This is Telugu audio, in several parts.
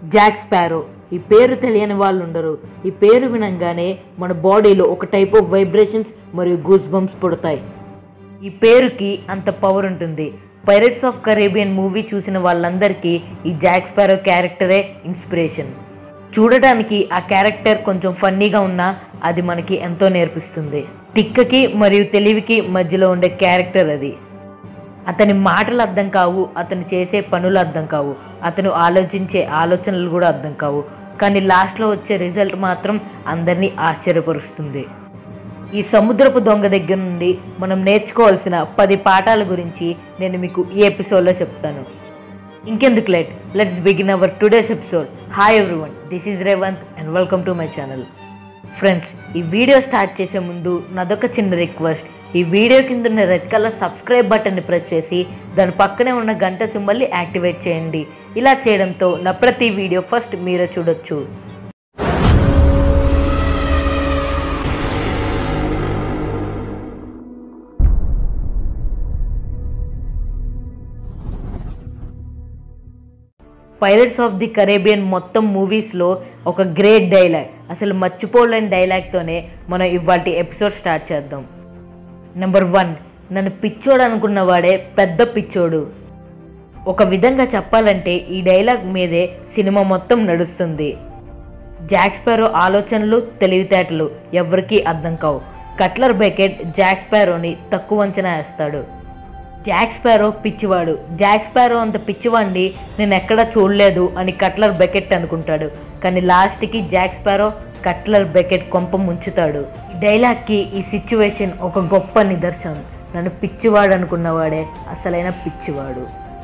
జాక్ స్పారో ఈ పేరు తెలియని వాళ్ళు ఉండరు ఈ పేరు వినంగానే మన బాడీలో ఒక టైప్ ఆఫ్ వైబ్రేషన్స్ మరియు గూస్ బంప్స్ పుడతాయి ఈ పేరుకి అంత పవర్ ఉంటుంది పైరట్స్ ఆఫ్ కరేబియన్ మూవీ చూసిన వాళ్ళందరికీ ఈ జాక్ స్పారో క్యారెక్టరే ఇన్స్పిరేషన్ చూడటానికి ఆ క్యారెక్టర్ కొంచెం ఫన్నీగా ఉన్నా అది మనకి ఎంతో నేర్పిస్తుంది తిక్కకి మరియు తెలివికి మధ్యలో ఉండే క్యారెక్టర్ అది అతని మాటలు అర్థం కావు అతను చేసే పనులు అర్థం కావు అతను ఆలోచించే ఆలోచనలు కూడా అర్థం కావు కానీ లాస్ట్లో వచ్చే రిజల్ట్ మాత్రం అందరినీ ఆశ్చర్యపరుస్తుంది ఈ సముద్రపు దొంగ దగ్గర నుండి మనం నేర్చుకోవాల్సిన పది పాఠాల గురించి నేను మీకు ఈ ఎపిసోడ్లో చెప్తాను ఇంకెందుకు late let's begin our today's episode hi everyone this is Revanth and welcome to my channel friends ఈ వీడియో స్టార్ట్ చేసే ముందు నాదొక చిన్న రిక్వెస్ట్ ఈ వీడియో కింద ఉన్న రెడ్ కలర్ సబ్స్క్రైబ్ బటన్ని ప్రెస్ చేసి దాని పక్కనే ఉన్న గంట సింబల్ని యాక్టివేట్ చేయండి ఇలా చేయడంతో నా ప్రతి వీడియో ఫస్ట్ మీరే చూడొచ్చు పైరట్స్ ఆఫ్ ది కరేబియన్ మొత్తం మూవీస్లో ఒక గ్రేట్ డైలాగ్ అసలు మర్చిపోలేని డైలాగ్తోనే మనం ఇవాటి ఎపిసోడ్ స్టార్ట్ చేద్దాం నెంబర్ వన్ నన్ను పిచ్చోడు అనుకున్నవాడే పెద్ద పిచ్చోడు ఒక విధంగా చెప్పాలంటే ఈ డైలాగ్ మీదే సినిమా మొత్తం నడుస్తుంది జాక్స్పారో ఆలోచనలు తెలివితేటలు ఎవరికీ అర్థం కావు కట్లర్ బెకెట్ జాక్స్పారోని తక్కువ అంచనా వేస్తాడు జాక్ స్పారో పిచ్చివాడు జాక్ స్పారో అంత పిచ్చివాడిని నేను ఎక్కడా చూడలేదు అని కట్లర్ బెకెట్ అనుకుంటాడు కానీ లాస్ట్కి జాక్ స్పారో కట్లర్ బెకెట్ కొంప ముంచుతాడు ఈ డైలాగ్కి ఈ సిచ్యువేషన్ ఒక గొప్ప నిదర్శనం నన్ను పిచ్చివాడు అనుకున్నవాడే అసలైన పిచ్చివాడు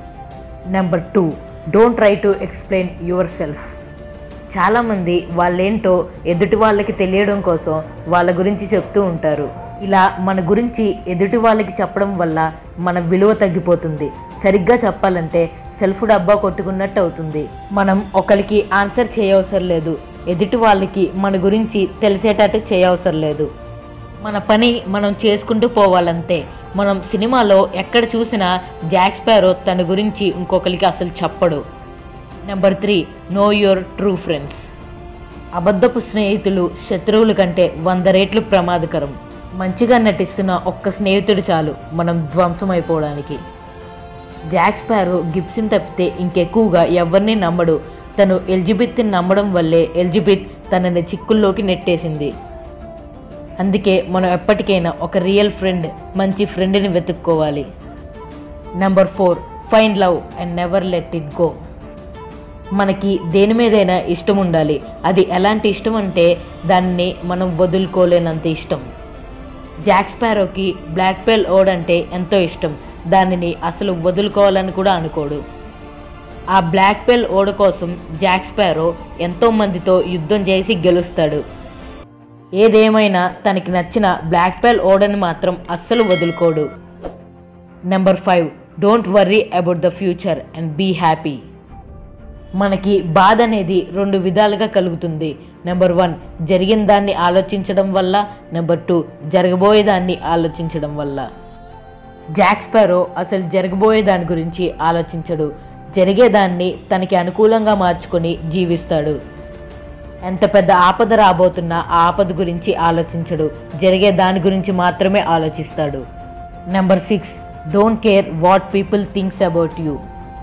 number two don't try to explain yourself చాలామంది వాళ్ళేంటో ఎదుటి వాళ్ళకి తెలియడం కోసం వాళ్ళ గురించి చెప్తూ ఉంటారు ఇలా మన గురించి ఎదుటి వాళ్ళకి చెప్పడం వల్ల మన విలువ తగ్గిపోతుంది సరిగ్గా చెప్పాలంటే సెల్ఫ్ డబ్బా కొట్టుకున్నట్టు అవుతుంది మనం ఒకరికి ఆన్సర్ చేయవసరం లేదు ఎదుటి వాళ్ళకి మన గురించి తెలిసేటట్టు చేయవసరం లేదు మన పని మనం చేసుకుంటూ పోవాలంతే మనం సినిమాలో ఎక్కడ చూసినా జాక్ స్పారో తన గురించి ఇంకొకరికి అసలు చెప్పడు number three know your true friends అబద్ధపు స్నేహితులు శత్రువుల కంటే వంద రెట్లు ప్రమాదకరం మంచిగా నటిస్తున్న ఒక్క స్నేహితుడు చాలు మనం ధ్వంసం అయిపోవడానికి జాక్ స్పారో గిబ్సన్ తప్పితే ఇంకెక్కువగా ఎవరిని నమ్మడు తను ఎల్జిబిత్ని నమ్మడం వల్లే ఎల్జిబిత్ తనని చిక్కుల్లోకి నెట్టేసింది అందుకే మనం ఎప్పటికైనా ఒక రియల్ ఫ్రెండ్ మంచి ఫ్రెండ్ని వెతుక్కోవాలి number four find love and never let it go మనకి దేని మీదైనా ఇష్టం ఉండాలి అది ఎలాంటి ఇష్టం అంటే దాన్ని మనం వదులుకోలేనంత ఇష్టం జాక్ స్పారోకి బ్లాక్ పెల్ ఓడ్ అంటే ఎంతో ఇష్టం దానిని అసలు వదులుకోవాలని కూడా అనుకోడు ఆ బ్లాక్ పెల్ ఓడ కోసం జాక్ స్పారో ఎంతో మందితో యుద్ధం చేసి గెలుస్తాడు ఏదేమైనా తనకి నచ్చిన బ్లాక్ పెల్ ఓడని మాత్రం అస్సలు వదులుకోడు number five don't worry about the future and be happy మనకి బాధ అనేది రెండు విధాలుగా కలుగుతుంది నెంబర్ వన్ జరిగిన దాన్ని ఆలోచించడం వల్ల నెంబర్ టూ జరగబోయే దాన్ని ఆలోచించడం వల్ల జాక్ స్పారో అసలు జరగబోయే దాని గురించి ఆలోచించడు జరిగేదాన్ని తనకి అనుకూలంగా మార్చుకొని జీవిస్తాడు ఎంత పెద్ద ఆపద రాబోతున్నా ఆ ఆపద గురించి ఆలోచించడు జరిగే దాని గురించి మాత్రమే ఆలోచిస్తాడు number six don't care what people thinks about you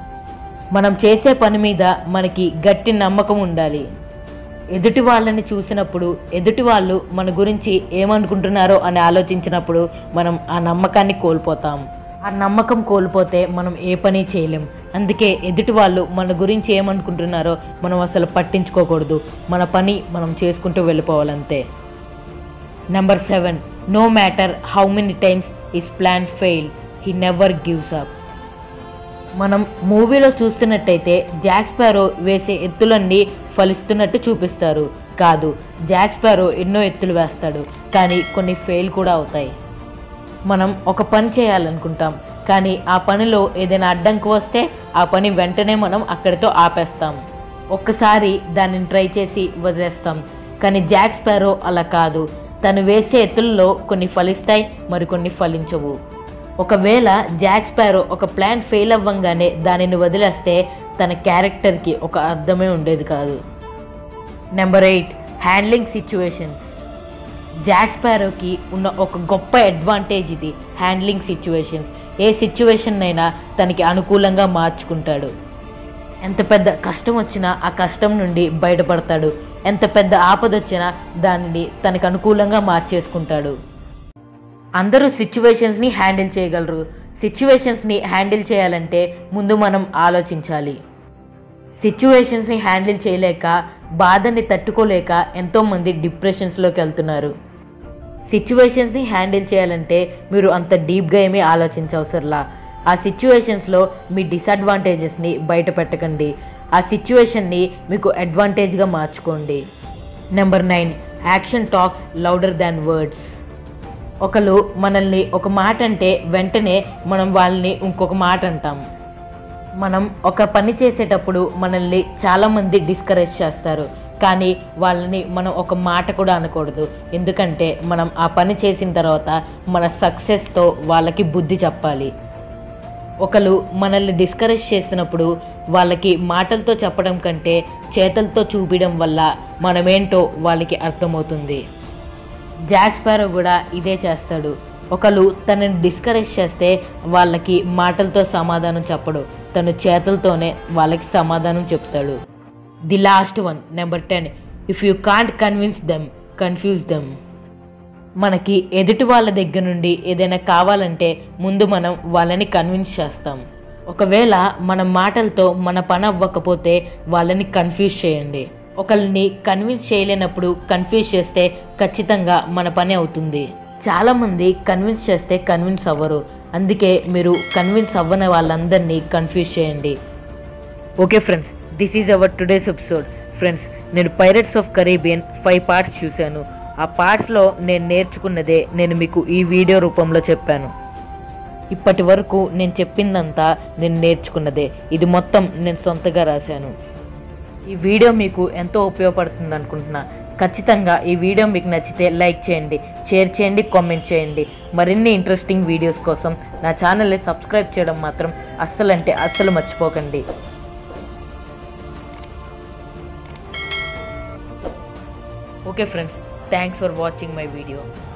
మనం చేసే పని మీద మనకి గట్టి నమ్మకం ఉండాలి ఎదుటి వాళ్ళని చూసినప్పుడు ఎదుటి వాళ్ళు మన గురించి ఏమనుకుంటున్నారో అని ఆలోచించినప్పుడు మనం ఆ నమ్మకాన్ని కోల్పోతాం ఆ నమ్మకం కోల్పోతే మనం ఏ పని చేయలేం అందుకే ఎదుటి వాళ్ళు మన గురించి ఏమనుకుంటున్నారో మనం అసలు పట్టించుకోకూడదు మన పని మనం చేసుకుంటూ వెళ్ళిపోవాలంతే number seven no matter how many times his plan fail he never gives up మనం మూవీలో చూస్తున్నట్టయితే జాక్ స్పారో వేసే ఎత్తులన్నీ ఫలిస్తున్నట్టు చూపిస్తారు కాదు జాక్ స్పారో ఎన్నో ఎత్తులు వేస్తాడు కానీ కొన్ని ఫెయిల్ కూడా అవుతాయి మనం ఒక పని చేయాలనుకుంటాం కానీ ఆ పనిలో ఏదైనా అడ్డంకి వస్తే ఆ పని వెంటనే మనం అక్కడితో ఆపేస్తాం ఒక్కసారి దానిని ట్రై చేసి వదిలేస్తాం కానీ జాక్ స్పారో అలా కాదు తను వేసే ఎత్తుల్లో కొన్ని ఫలిస్తాయి మరికొన్ని ఫలించవు ఒకవేళ జాక్ స్పారో ఒక ప్లాన్ ఫెయిల్ అవ్వంగానే దానిని వదిలేస్తే తన క్యారెక్టర్కి ఒక అర్థమే ఉండేది కాదు number eight handling situations Jack స్పారోకి ఉన్న ఒక గొప్ప అడ్వాంటేజ్ ఇది హ్యాండ్లింగ్ సిచ్యువేషన్స్ ఏ సిచ్యువేషన్ అయినా తనకి అనుకూలంగా మార్చుకుంటాడు ఎంత పెద్ద కష్టం వచ్చినా ఆ కష్టం నుండి బయటపడతాడు ఎంత పెద్ద ఆపద వచ్చినా దానిని తనకు అనుకూలంగా మార్చేసుకుంటాడు అందరూ సిచ్యువేషన్స్ని హ్యాండిల్ చేయగలరు సిచ్యువేషన్స్ని హ్యాండిల్ చేయాలంటే ముందు మనం ఆలోచించాలి సిచ్యువేషన్స్ని హ్యాండిల్ చేయలేక బాధని తట్టుకోలేక ఎంతోమంది డిప్రెషన్స్లోకి వెళ్తున్నారు సిచ్యువేషన్స్ని హ్యాండిల్ చేయాలంటే మీరు అంత డీప్గా ఏమీ ఆలోచించవసరలా ఆ సిచ్యువేషన్స్లో మీ డిసడ్వాంటేజెస్ని బయట పెట్టకండి ఆ సిచ్యువేషన్ని మీకు అడ్వాంటేజ్గా మార్చుకోండి number nine action talks louder than words ఒకరు మనల్ని ఒక మాట అంటే వెంటనే మనం వాళ్ళని ఇంకొక మాట అంటాం మనం ఒక పని చేసేటప్పుడు మనల్ని చాలామంది డిస్కరేజ్ చేస్తారు కానీ వాళ్ళని మనం ఒక మాట కూడా అనకూడదు ఎందుకంటే మనం ఆ పని చేసిన తర్వాత మన సక్సెస్తో వాళ్ళకి బుద్ధి చెప్పాలి ఒకరు మనల్ని డిస్కరేజ్ చేసినప్పుడు వాళ్ళకి మాటలతో చెప్పడం కంటే చేతలతో చూపించడం వల్ల మనమేంటో వాళ్ళకి అర్థమవుతుంది జాక్ స్పారో కూడా ఇదే చేస్తాడు ఒకరు తనని డిస్కరేజ్ చేస్తే వాళ్ళకి మాటలతో సమాధానం చెప్పడు తను చేతులతోనే వాళ్ళకి సమాధానం చెప్తాడు the last one number ten if you can't convince them confuse them మనకి ఎదుటి వాళ్ళ దగ్గర నుండి ఏదైనా కావాలంటే ముందు మనం వాళ్ళని కన్విన్స్ చేస్తాం ఒకవేళ మన మాటలతో మన పని అవ్వకపోతే వాళ్ళని కన్ఫ్యూజ్ చేయండి ఒకరిని కన్విన్స్ చేయలేనప్పుడు కన్ఫ్యూజ్ చేస్తే ఖచ్చితంగా మన పని అవుతుంది చాలామంది కన్విన్స్ చేస్తే కన్విన్స్ అవ్వరు అందుకే మీరు కన్విన్స్ అవ్వని వాళ్ళందరినీ కన్ఫ్యూజ్ చేయండి okay friends this is our today's episode friends నేను Pirates of Caribbean five parts చూశాను ఆ పార్ట్స్లో నేను నేర్చుకున్నదే నేను మీకు ఈ వీడియో రూపంలో చెప్పాను ఇప్పటి వరకు నేను చెప్పిందంతా నేను నేర్చుకున్నదే ఇది మొత్తం నేను సొంతగా రాశాను ఈ వీడియో మీకు ఎంతో ఉపయోగపడుతుంది అనుకుంటున్నా ఖచ్చితంగా ఈ వీడియో మీకు నచ్చితే లైక్ చేయండి షేర్ చేయండి కామెంట్ చేయండి మరిన్ని ఇంట్రెస్టింగ్ వీడియోస్ కోసం నా ఛానల్ని సబ్స్క్రైబ్ చేయడం మాత్రం అస్సలు అంటే అస్సలు మర్చిపోకండి okay friends thanks for watching my video